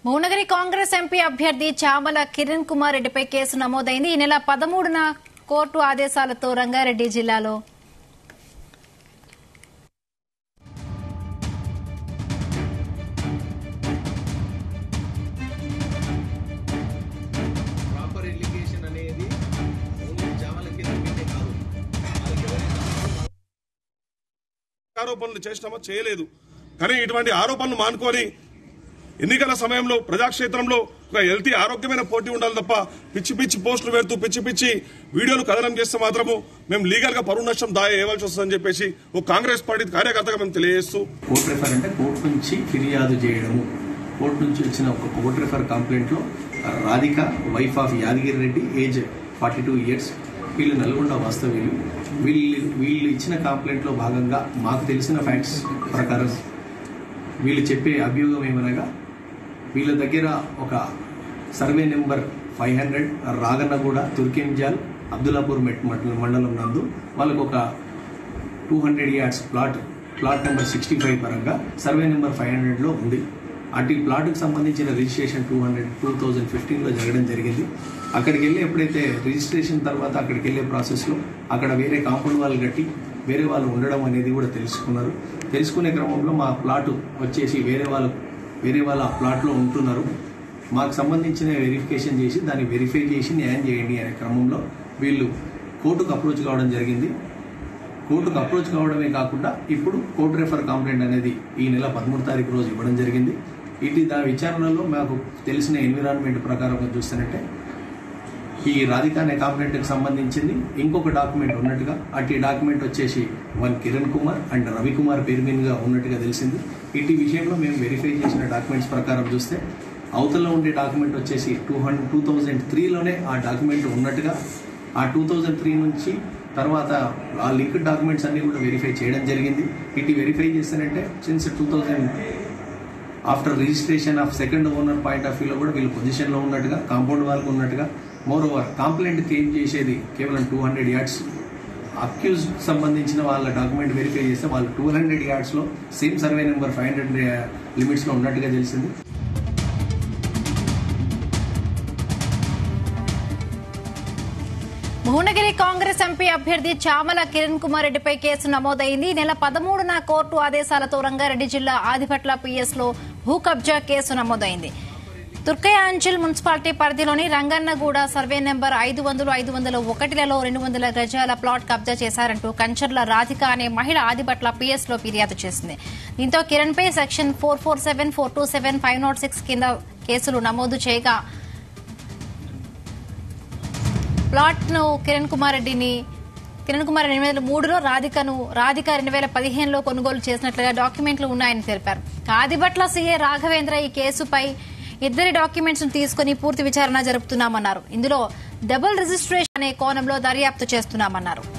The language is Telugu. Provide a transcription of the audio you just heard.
భువనగిరి కాంగ్రెస్ ఎంపీ అభ్యర్థి చామల కిరణ్ కుమార్ రెడ్డిపై కేసు నమోదైంది ఈ నెల పదమూడున కోర్టు ఆదేశాలతో రంగారెడ్డి జిల్లాలో ప్రాపర్ ఎడ్యుకేషన్ అనేది ఓన్లీ జామల కింద మీదే కాదు వాళ్ళకి ఎవరైనా ఆరోపణలు చేసినామో చేయలేదు కానీ ఇటువంటి ఆరోపణలు మానుకొని ఎన్నికల సమయంలో ప్రజాక్షేత్రంలో ఒక హెల్తీ ఆరోగ్యమైన పోటీ ఉండాలి తప్ప పిచ్చి పిచ్చి పోస్టులు పెడుతూ పిచ్చి పిచ్చి వీడియోలు కథనం చేస్తే మాత్రము మేము లీగల్ గా పరువు నష్టం దాయ వేయవలసి వస్తుందని చెప్పేసి ఒక కాంగ్రెస్ పార్టీ కార్యకర్తగా మేము తెలియజేస్తూ కోర్ట్ రిఫర్ అంటే కోర్టు నుంచి ఫిర్యాదు చేయడము కోర్టు నుంచి వచ్చిన ఒక కోర్ట్ రిఫర్ కంప్లైంట్లో Radhika wife of Yadagiri Reddy age forty two years వీళ్ళు నల్గొండ వాస్తవ్యులు వీళ్ళు వీళ్ళు ఇచ్చిన కంప్లైంట్లో భాగంగా మాకు తెలిసిన ఫ్యాక్ట్స్ ప్రకారం వీళ్ళు చెప్పే అభియోగం ఏమనగా వీళ్ళ దగ్గర ఒక survey number five hundred Ragannaguda Turkayamjal Abdullapur Met మండలం మండలం నందు వాళ్ళకు ఒక two hundred yards plot plot number sixty five పరంగా సర్వే నెంబర్ ఫైవ్ హండ్రెడ్లో ఉంది అటు ప్లాట్కి సంబంధించిన registration two hundred two thousand ఫిఫ్టీన్లో జరగడం జరిగింది అక్కడికి వెళ్ళి ఎప్పుడైతే రిజిస్ట్రేషన్ తర్వాత అక్కడికి వెళ్ళే ప్రాసెస్లో అక్కడ వేరే కాంపౌండ్ వాళ్ళు కట్టి వేరే వాళ్ళు ఉండడం అనేది కూడా తెలుసుకున్నారు తెలుసుకునే క్రమంలో మా ప్లాట్ వచ్చేసి వేరే వాళ్ళు వేరే వాళ్ళ ఆ ప్లాట్లో ఉంటున్నారు మాకు సంబంధించిన వెరిఫికేషన్ చేసి దాన్ని వెరిఫై చేసి న్యాయం చేయండి అనే క్రమంలో వీళ్ళు కోర్టుకు అప్రోచ్ కావడం జరిగింది కోర్టుకు అప్రోచ్ కావడమే కాకుండా ఇప్పుడు కోర్టు రెఫర్ కంప్లైంట్ అనేది ఈ నెల పదమూడు తారీఖు రోజు ఇవ్వడం జరిగింది ఇది దాని విచారణలో మాకు తెలిసిన ఎన్విరాన్మెంట్ ప్రకారం చూస్తానంటే ఈ రాధిక అనే కంప్లైంట్కి సంబంధించింది ఇంకొక డాక్యుమెంట్ ఉన్నట్టుగా అటు డాక్యుమెంట్ వచ్చేసి వన్ కిరణ్ కుమార్ అండ్ రవికుమార్ పేరు మీదుగా ఉన్నట్టుగా తెలిసింది ఇటు విషయంలో మేము వెరిఫై చేసిన డాక్యుమెంట్స్ ప్రకారం చూస్తే అవతల ఉండే డాక్యుమెంట్ వచ్చేసి టూ హండ్రెడ్ టూ థౌజండ్ త్రీలోనే ఆ డాక్యుమెంట్ ఉన్నట్టుగా ఆ టూ థౌజండ్ త్రీ నుంచి తర్వాత ఆ లింక్ డాక్యుమెంట్స్ అన్ని కూడా వెరిఫై చేయడం జరిగింది ఇటు వెరిఫై చేస్తానంటే since two thousand after registration of second owner point of వ్యూలో కూడా వీళ్ళు పొజిషన్లో ఉన్నట్టుగా కాంపౌండ్ వాళ్ళకు ఉన్నట్టుగా మోర్ ఓవర్ కంప్లైంట్ క్లెయిమ్ చేసేది కేవలం టూ హండ్రెడ్ యార్డ్స్ అక్యూజ్ సంబంధించిన వాళ్ళ డాక్యుమెంట్ వెరిఫై చేస్తే వాళ్ళు టూ హండ్రెడ్ యార్డ్స్లో same survey number five hundred లిమిట్స్లో ఉన్నట్టుగా తెలిసింది భువనగిరి కాంగ్రెస్ ఎంపీ అభ్యర్థి చామల కిరణ్ కుమార్ రెడ్డిపై కేసు నమోదైంది ఈ నెల పదమూడున కోర్టు ఆదేశాలతో రంగారెడ్డి జిల్లా ఆదిపట్ల పిఎస్ లో భూ కబ్జా కేసు నమోదైంది తుర్కయ్య అంచల్ మున్సిపాలిటీ పరిధిలోని రంగన్నగూడ సర్వే నెంబర్ ఐదు వందలు ఐదు వందల ఒకటిలలో రెండు వందల గజాల ప్లాట్ కబ్జా చేశారంటూ కంచర్ల రాధిక అనే మహిళ ఆదిపట్ల పిఎస్ లో ఫిర్యాదు చేసింది దీంతో కిరణ్ పై section four four seven four two seven five nought six కింద కేసులు నమోదు చేయగా ప్లాట్ ను కిరణ్ కుమార్ రెడ్డిని కిరణ్ కుమార్ రెండు వేల మూడులో రాధికను రాధిక రెండు వేల పదిహేనులో కొనుగోలు చేసినట్లుగా డాక్యుమెంట్లు ఉన్నాయని తెలిపారు కాదిబట్ల సీఏ రాఘవేంద్ర ఈ కేసుపై ఇద్దరి డాక్యుమెంట్స్ ను తీసుకుని పూర్తి విచారణ జరుపుతున్నామన్నారు ఇందులో డబుల్ రిజిస్ట్రేషన్ అనే కోణంలో దర్యాప్తు చేస్తున్నామన్నారు